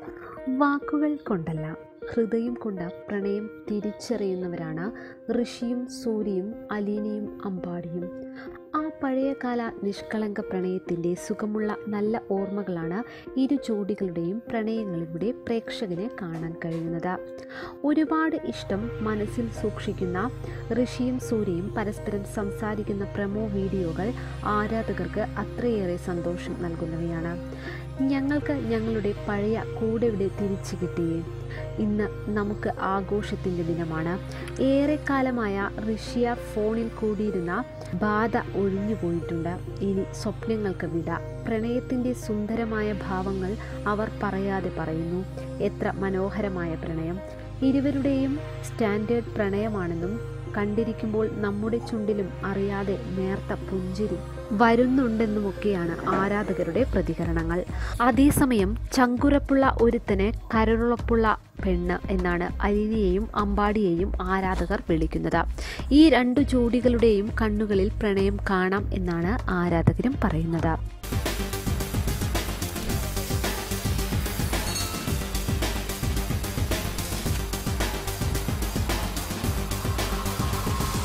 വാക്കുകൾ കൊണ്ടല്ല ഹൃദയം കൊണ്ട് പ്രണയം തിരിച്ചറിയുന്നവരാണ് ഋഷിയും സൂര്യയും അലീനയും അമ്പാടിയും ആ പഴയകാല നിഷ്കളങ്ക പ്രണയത്തിൻ്റെ സുഖമുള്ള നല്ല ഓർമ്മകളാണ് ഇരു ജോഡികളുടെയും പ്രണയങ്ങളിലൂടെ പ്രേക്ഷകന് കാണാൻ കഴിയുന്നത് ഒരുപാട് ഇഷ്ടം മനസ്സിൽ സൂക്ഷിക്കുന്ന ഋഷിയും സൂര്യയും പരസ്പരം സംസാരിക്കുന്ന പ്രമോ വീഡിയോകൾ ആരാധകർക്ക് അത്രയേറെ സന്തോഷം നൽകുന്നവയാണ് ഞങ്ങൾക്ക് ഞങ്ങളുടെ പഴയ കൂടെവിടെ തിരിച്ചു കിട്ടിയേ ഇന്ന് നമുക്ക് ആഘോഷത്തിൻ്റെ ദിനമാണ് ഏറെക്കാലമായ റഷ്യ ഫോണിൽ കൂടിയിരുന്ന ബാധ ഒഴിഞ്ഞു പോയിട്ടുണ്ട് ഇനി സ്വപ്നങ്ങൾക്ക് വിട പ്രണയത്തിൻ്റെ സുന്ദരമായ ഭാവങ്ങൾ അവർ പറയാതെ പറയുന്നു എത്ര മനോഹരമായ പ്രണയം ഇരുവരുടെയും സ്റ്റാൻഡേർഡ് പ്രണയമാണെന്നും കണ്ടിരിക്കുമ്പോൾ നമ്മുടെ ചുണ്ടിലും അറിയാതെ നേർത്ത പുഞ്ചിരി വരുന്നുണ്ടെന്നുമൊക്കെയാണ് ആരാധകരുടെ പ്രതികരണങ്ങൾ അതേസമയം ചങ്കുറപ്പുള്ള ഒരുത്തന് കരളുറപ്പുള്ള പെണ്ണ് എന്നാണ് അലിനിയെയും അമ്പാടിയെയും ആരാധകർ വിളിക്കുന്നത് ഈ രണ്ടു ജോഡികളുടെയും കണ്ണുകളിൽ പ്രണയം കാണാം എന്നാണ് ആരാധകരും പറയുന്നത്